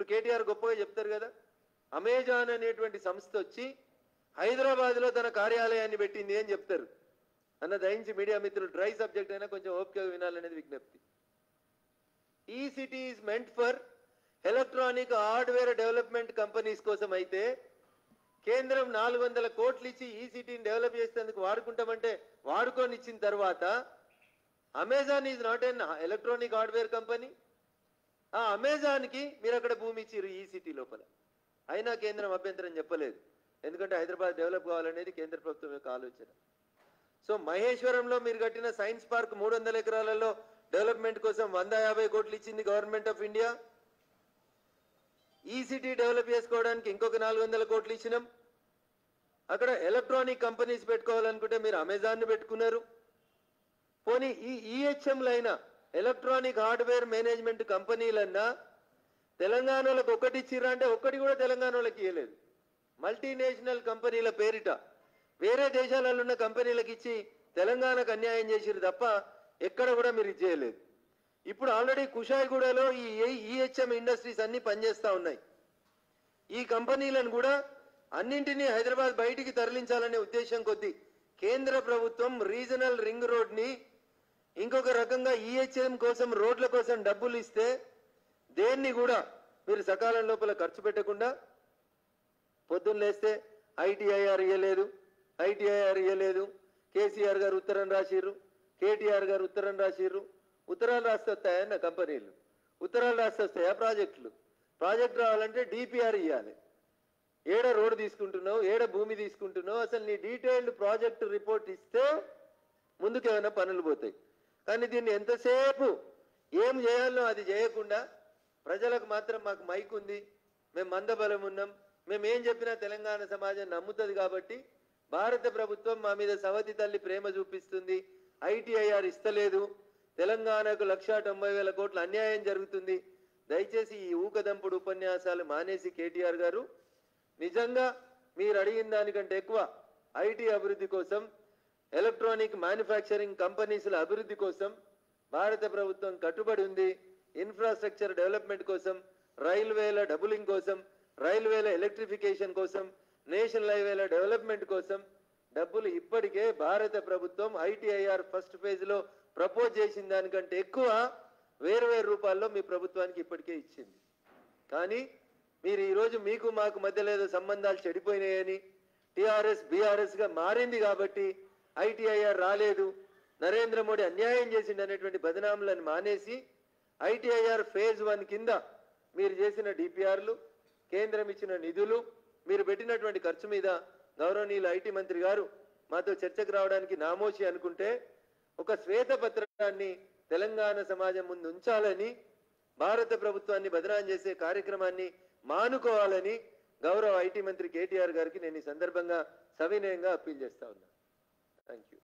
ఇప్పుడు కేటీఆర్ గొప్పగా చెప్తారు కదా అమెజాన్ అనేటువంటి సంస్థ వచ్చి హైదరాబాద్లో తన కార్యాలయాన్ని పెట్టింది అని చెప్తారు అన్న దయించి మీడియా మిత్రులు డ్రై సబ్జెక్ట్ అయినా కొంచెం ఓపికగా వినాలనేది విజ్ఞప్తి ఈ city is meant for electronic hardware development companies కోసం అయితే కేంద్రం నాలుగు వందల కోట్లు ఇచ్చి ఈ సిటీని డెవలప్ చేసేందుకు వాడుకుంటామంటే వాడుకొని ఇచ్చిన తర్వాత Amazon is not an electronic hardware company ఆ అమెజాన్కి మీరు అక్కడ భూమి ఇచ్చిర్రు ఈ సిటీ లోపల అయినా కేంద్రం అభ్యంతరం చెప్పలేదు ఎందుకంటే హైదరాబాద్ డెవలప్ కావాలనేది కేంద్ర ప్రభుత్వం యొక్క ఆలోచన సో మహేశ్వరంలో మీరు కట్టిన సైన్స్ పార్క్ మూడు వందల ఎకరాలలో డెవలప్మెంట్ కోసం వంద యాభై కోట్లు ఇచ్చింది గవర్నమెంట్ ఆఫ్ ఇండియా ఈ సిటీ డెవలప్ చేసుకోవడానికి ఇంకొక నాలుగు వందల కోట్లు ఇచ్చినాం అక్కడ ఎలక్ట్రానిక్ కంపెనీస్ పెట్టుకోవాలనుకుంటే మీరు అమెజాన్ పెట్టుకున్నారు పోనీ ఈ ఈహెచ్ఎంలు అయినా ఎలక్ట్రానిక్ హార్డ్వేర్ మేనేజ్మెంట్ కంపెనీలన్నా తెలంగాణలకు ఒకటి ఇచ్చిర్రా అంటే ఒక్కటి కూడా తెలంగాణలోకి ఇవ్వలేదు మల్టీనేషనల్ కంపెనీల పేరిట వేరే దేశాలలో ఉన్న కంపెనీలకు ఇచ్చి తెలంగాణకు అన్యాయం చేసిరు తప్ప ఎక్కడ కూడా మీరు ఇది చేయలేదు ఇప్పుడు ఆల్రెడీ కుషాయిగూడలో ఈ ఈహెచ్ఎం ఇండస్ట్రీస్ అన్ని పనిచేస్తా ఉన్నాయి ఈ కంపెనీలను కూడా అన్నింటినీ హైదరాబాద్ బయటికి తరలించాలనే ఉద్దేశం కొద్దీ కేంద్ర ప్రభుత్వం రీజనల్ రింగ్ రోడ్ ని ఇంకొక రకంగా ఈహెచ్ఎం కోసం రోడ్ల కోసం డబ్బులు ఇస్తే దేన్ని కూడా మీరు సకాలం లోపల ఖర్చు పెట్టకుండా పొద్దున్న లేస్తే ఐటీఐఆర్ ఇయ్యలేదు ఐటీఐఆర్ ఇయ్యలేదు కేసీఆర్ గారు ఉత్తరం రాసిర్రు కేటీఆర్ గారు ఉత్తరం రాసిర్రు ఉత్తరాలు రాస్తే వస్తాయన్న కంపెనీలు ఉత్తరాలు రాస్తే వస్తాయా ప్రాజెక్టులు ప్రాజెక్ట్ రావాలంటే డిపిఆర్ ఇవ్వాలి ఏడ రోడ్ తీసుకుంటున్నావు ఏడ భూమి తీసుకుంటున్నావు అసలు నీ డీటెయిల్డ్ ప్రాజెక్ట్ రిపోర్ట్ ఇస్తే ముందుకు ఏమైనా పనులు పోతాయి కానీ దీన్ని ఎంతసేపు ఏం చేయాలో అది చేయకుండా ప్రజలకు మాత్రం మాకు మైక్ ఉంది మేము మందబలం ఉన్నాం మేము ఏం చెప్పినా తెలంగాణ సమాజం నమ్ముతుంది కాబట్టి భారత ప్రభుత్వం మా మీద సవతి తల్లి ప్రేమ చూపిస్తుంది ఐటీఐఆర్ ఇస్తలేదు తెలంగాణకు లక్షా తొంభై వేల కోట్ల అన్యాయం జరుగుతుంది దయచేసి ఈ ఊకదంపుడు ఉపన్యాసాలు మానేసి కేటీఆర్ గారు నిజంగా మీరు అడిగిన దానికంటే ఎక్కువ ఐటీ అభివృద్ధి కోసం ఎలక్ట్రానిక్ మ్యానుఫ్యాక్చరింగ్ కంపెనీస్ల అభివృద్ధి కోసం భారత ప్రభుత్వం కట్టుబడి ఉంది ఇన్ఫ్రాస్ట్రక్చర్ డెవలప్మెంట్ కోసం రైల్వేల డబులింగ్ కోసం రైల్వేల ఎలక్ట్రిఫికేషన్ కోసం నేషనల్ హైవేల డెవలప్మెంట్ కోసం డబ్బులు ఇప్పటికే భారత ప్రభుత్వం ఐటీఐఆర్ ఫస్ట్ ఫేజ్ లో ప్రపోజ్ చేసిన దానికంటే ఎక్కువ వేరు వేరు రూపాల్లో మీ ప్రభుత్వానికి ఇప్పటికే ఇచ్చింది కానీ మీరు ఈరోజు మీకు మాకు మధ్యలో ఏదో సంబంధాలు చెడిపోయినాయని టిఆర్ఎస్ బీఆర్ఎస్ గా మారింది కాబట్టి ఐటీఐఆర్ రాలేదు నరేంద్ర మోడీ అన్యాయం చేసిండు అనేటువంటి బదనాములను మానేసి ఐటీఐఆర్ ఫేజ్ వన్ కింద మీరు చేసిన డిపిఆర్లు కేంద్రం ఇచ్చిన నిధులు మీరు పెట్టినటువంటి ఖర్చు మీద గౌరవనీయులు ఐటీ మంత్రి గారు మాతో చర్చకు రావడానికి నామోషి అనుకుంటే ఒక శ్వేతపత్రాన్ని తెలంగాణ సమాజం ముందు ఉంచాలని భారత ప్రభుత్వాన్ని బదనాం చేసే కార్యక్రమాన్ని మానుకోవాలని గౌరవ ఐటీ మంత్రి కేటీఆర్ గారికి నేను ఈ సందర్భంగా సవినయంగా అప్పీల్ చేస్తా ఉన్నా థ్యాంక్ యూ